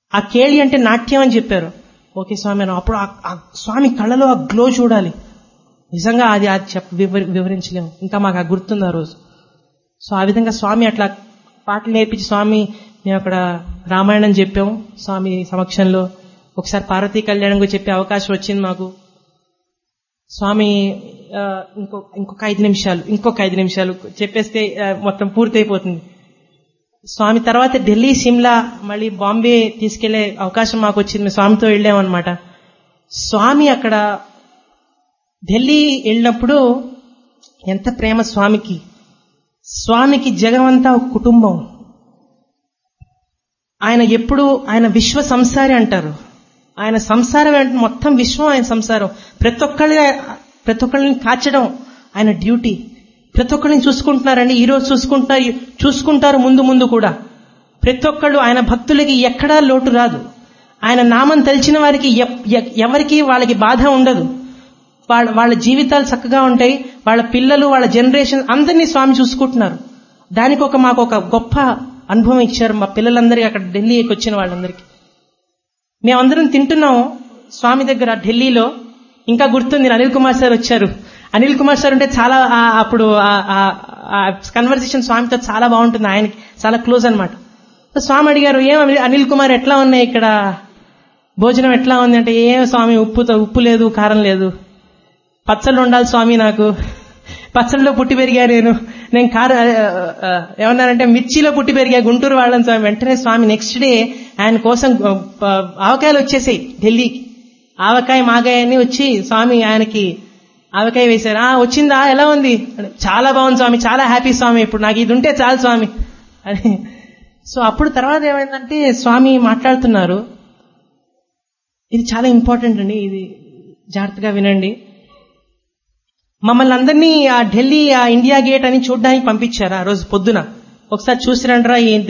ఆ కేళి అంటే నాట్యం అని చెప్పారు ఓకే స్వామి అని అప్పుడు ఆ- ఆ స్వామి కళ్ళలో ఆ గ్లో చూడాలి నిజంగా అది అది చెప్ వివరి- వివరించలేము ఇంకా మాకు ఆ గుర్తుంది ఆ రోజు సో ఆ విధంగా స్వామి అట్లా పాటలు నేర్పించి స్వామి మేము అక్కడ రామాయణం చెప్పాము స్వామి సమక్షంలో ఒకసారి పార్వతీ కళ్యాణం కూడా చెప్పే అవకాశం వచ్చింది మాకు స్వామి ఆ, ఇంకో ఇంకొక ఐదు నిమిషాలు ఇంకొక ఐదు నిమిషాలు చెప్పేస్తే ఆ, మొత్తం పూర్తయిపోతుంది స్వామి తర్వాత ఢిల్లీ సిమ్లా మళ్ళీ బాంబే తీసుకెళ్లే అవకాశం మాకు వచ్చింది మేము స్వామితో వెళ్ళామన్నమాట స్వామి అక్కడ ఢిల్లీ వెళ్ళినప్పుడు ఎంత ప్రేమ స్వామికి స్వామికి జగమంతా ఒక కుటుంబం ఆయన ఎప్పుడు ఆయన విశ్వ సంసారి అంటారు ఆయన సంసారం అంటే మొత్తం విశ్వం ఆయన సంసారం ప్రతి ఒక్కళ్ళ ప్రతి ఒక్కళ్ళని కాచడం ఆయన డ్యూటీ ప్రతి ఒక్కళ్ళని చూసుకుంటున్నారండి ఈ రోజు చూసుకుంటారు చూసుకుంటారు ముందు ముందు కూడా ప్రతి ఒక్కళ్ళు ఆయన భక్తులకి ఎక్కడా లోటు రాదు ఆయన నామం తెలిసిన వారికి ఎప్- ఎ- ఎవరికి వాళ్ళకి బాధ ఉండదు వాళ్ళ వాళ్ళ జీవితాలు చక్కగా ఉంటాయి వాళ్ళ పిల్లలు వాళ్ళ జనరేషన్ అందరినీ స్వామి చూసుకుంటున్నారు దానికి ఒక మాకు ఒక గొప్ప అనుభవం ఇచ్చారు మా పిల్లలందరికీ అక్కడ ఢిల్లీకి వచ్చిన వాళ్ళందరికీ మేమందరం తింటున్నాం స్వామి దగ్గర ఢిల్లీలో ఇంకా గుర్తుంది అనిల్ కుమార్ సార్ వచ్చారు అనిల్ కుమార్ సార్ అంటే చాలా ఆ- అప్పుడు కన్వర్సేషన్ స్వామితో చాలా బాగుంటుంది ఆయనకి చాలా క్లోజ్ అన్నమాట సో స్వామి అడిగారు ఏం అనిల్- అనిల్ కుమార్ ఎట్లా ఉన్నాయి ఇక్కడ భోజనం ఎట్లా ఉంది అంటే ఏం స్వామి ఉప్పుతో ఉప్పు లేదు కారం లేదు పచ్చళ్ళు ఉండాలి స్వామి నాకు పచ్చళ్ళలో పుట్టి పెరిగా నేను నేను కారు ఆ, ఆ, ఏమన్నారంటే మిర్చిలో పుట్టి పెరిగా గుంటూరు వాళ్ళని స్వామి వెంటనే స్వామి నెక్స్ట్ డే ఆయన కోసం ఆ, ఆ, ఆవకాయలు వచ్చేసాయి ఢిల్లీకి ఆవకాయ మాగాయ అన్ని వచ్చి స్వామి ఆయనకి ఆవకాయ వేశారు ఆ వచ్చిందా ఎలా ఉంది అంటే, చాలా బాగుంది స్వామి చాలా హ్యాపీ స్వామి ఇప్పుడు నాకు ఇది ఉంటే చాలు స్వామి అని సో అప్పుడు తర్వాత ఏమైందంటే స్వామి మాట్లాడుతున్నారు ఇది చాలా ఇంపార్టెంట్ అండి ఇది జాగ్రత్తగా వినండి మమ్మల్ని అందరినీ ఆ ఢిల్లీ ఆ ఇండియా గేట్ అని చూడడానికి పంపించారు ఆ రోజు పొద్దున ఒకసారి చూసిరండ్రా ఈ